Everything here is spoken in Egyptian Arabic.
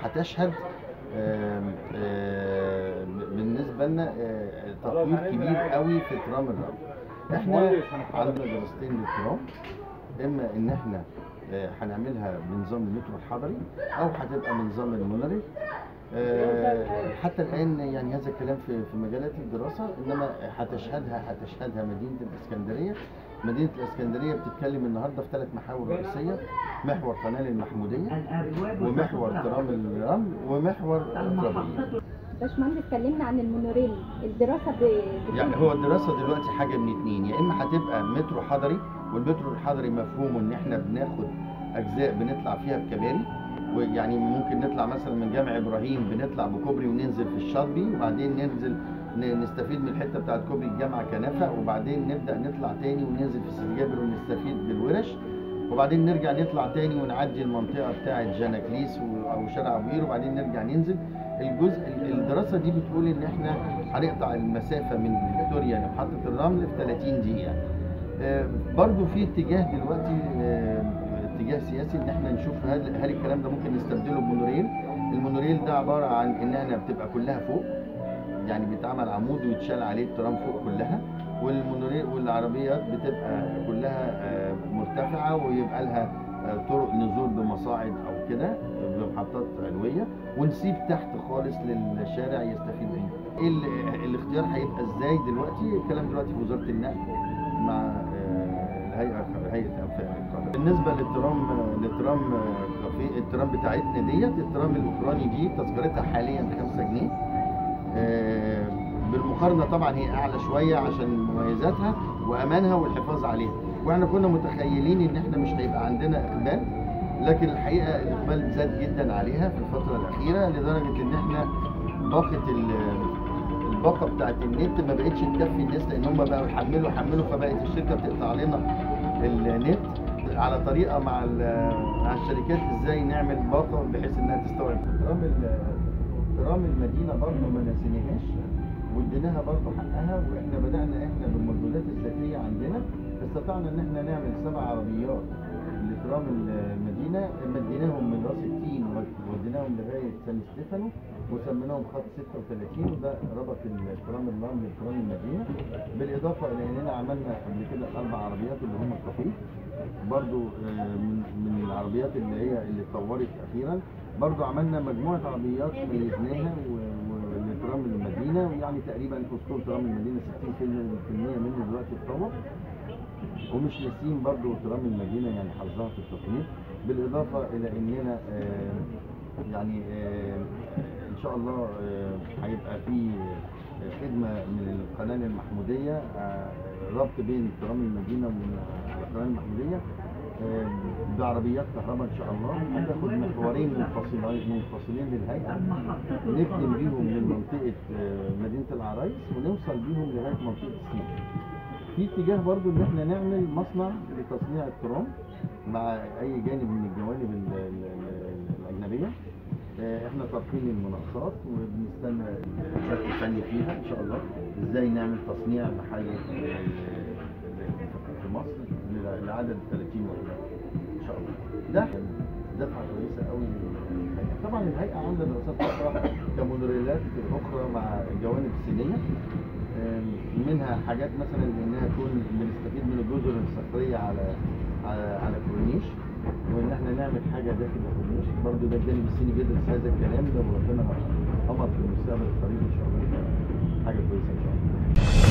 هتشهد آم، آم، بالنسبه لنا آه، تطوير كبير قوي في ترام الرمل احنا عندنا دراستين للترام اما ان احنا آه، هنعملها بنظام المترو الحضري او هتبقى بنظام المونوريل آه، حتى الان يعني هذا الكلام في في مجالات الدراسه انما هتشهدها هتشهدها مدينه الاسكندريه مدينه الاسكندريه بتتكلم النهارده في ثلاث محاور رئيسيه محور قناه المحموديه ومحور ترام الرمل ومحور ترابيه باشمهندس اتكلمنا عن المونوريل الدراسه ب... بتقول يعني هو الدراسه دلوقتي حاجه من اتنين يا اما هتبقى مترو حضري والمترو الحضري مفهومه ان احنا بناخد اجزاء بنطلع فيها بكباري ويعني ممكن نطلع مثلا من جامع ابراهيم بنطلع بكوبري وننزل في الشاطبي وبعدين ننزل ن- نستفيد من الحته بتاعت كوبري الجامعه كنفق وبعدين نبدا نطلع تاني وننزل في سيدي جابر ونستفيد بالورش وبعدين نرجع نطلع تاني ونعدي المنطقه بتاعت جناكليس و- او شارع ابوير وبعدين نرجع ننزل الجزء ال- الدراسه دي بتقول ان احنا هنقطع المسافه من فيكتوريا لمحطه الرمل في 30 دقيقه آه، برضو في اتجاه دلوقتي آه، اتجاه سياسي ان احنا نشوف هل هل الكلام ده ممكن نستبدله بمونوريل المونوريل ده عباره عن انها بتبقى كلها فوق يعني بيتعمل عمود ويتشال عليه الترام فوق كلها والمونوريل والعربيات بتبقى كلها آه، مرتفعه ويبقى لها آه، طرق نزول بمصاعد او كده بمحطات علويه ونسيب تحت خالص للشارع يستفيد منه. ايه ال- الاختيار هيبقى ازاي دلوقتي؟ الكلام دلوقتي في وزاره النقل مع آه، الهيئه هيئه انفاق القاهره. بالنسبه للترام للترام آه، كافيه الترام بتاعتنا ديت الترام الاوكراني دي تذكرتها حاليا 5 جنيه. آه، بالمقارنه طبعا هي اعلى شويه عشان مميزاتها وامانها والحفاظ عليها واحنا كنا متخيلين ان احنا مش هيبقى عندنا اقبال لكن الحقيقه الاقبال زاد جدا عليها في الفتره الاخيره لدرجه ان احنا باقه ال- الباقه بتاعت النت ما بقتش تكفي الناس لان هم بقوا يحملوا يحملوا فبقت الشركه بتقطع لنا النت على طريقه مع ال- مع الشركات ازاي نعمل باقه بحيث انها تستوعب ترام ال- ترام المدينه برضه ما نسيناهاش واديناها برضه حقها واحنا بدانا احنا بالمردودات الذاتيه عندنا استطعنا ان احنا نعمل سبع عربيات لترام المدينه مديناهم من راس التين وديناهم لغايه سان ستيفانو وسميناهم خط 36 وده ربط الترام النار لترام المدينه بالاضافه الى اننا عملنا قبل كده الاربع عربيات اللي هم الكافيه برضو آه، من من العربيات اللي هي اللي اتطورت اخيرا برضو عملنا مجموعه عربيات ميزناها و- و- لترام المدينه ويعني تقريبا اسطول ترام المدينه 60% منه دلوقتي اتطور ومش ناسيين برضو ترام المدينه يعني حظها في التطوير بالاضافه الى اننا آه، يعني آه، ان شاء الله آه، هيبقى في خدمه من القناه المحموديه آه، ربط بين ترام المدينه والقناه المحموديه آه، بعربيات كهرباء ان شاء الله هتاخد محورين منفصلين منفصلين للهيئه نخدم بيهم من منطقه آه، مدينه العرايس ونوصل بيهم لغايه منطقه السينا. في اتجاه برضو ان احنا نعمل مصنع لتصنيع الترام مع اي جانب من الجوانب ال- ال- ال- الاجنبيه آه، احنا طارقين المناقصات وبنستنى الشركه الثانيه فيها ان شاء الله ازاي نعمل تصنيع محلي في مصر ل- لعدد 30 وحده ان شاء الله ده دفعه كويسه قوي للهيئه طبعا الهيئه عامله دراسات اخرى كمونوريلات اخرى مع الجوانب الصينيه آم، منها حاجات مثلا انها تكون بنستفيد من الجزر الصخريه على على على كورنيش وان احنا نعمل حاجه داخل الكورنيش برضه ده الجانب الصيني بيدرس هذا الكلام ده وربنا امر في المستقبل القريب ان شاء الله يبقى حاجه كويسه ان شاء الله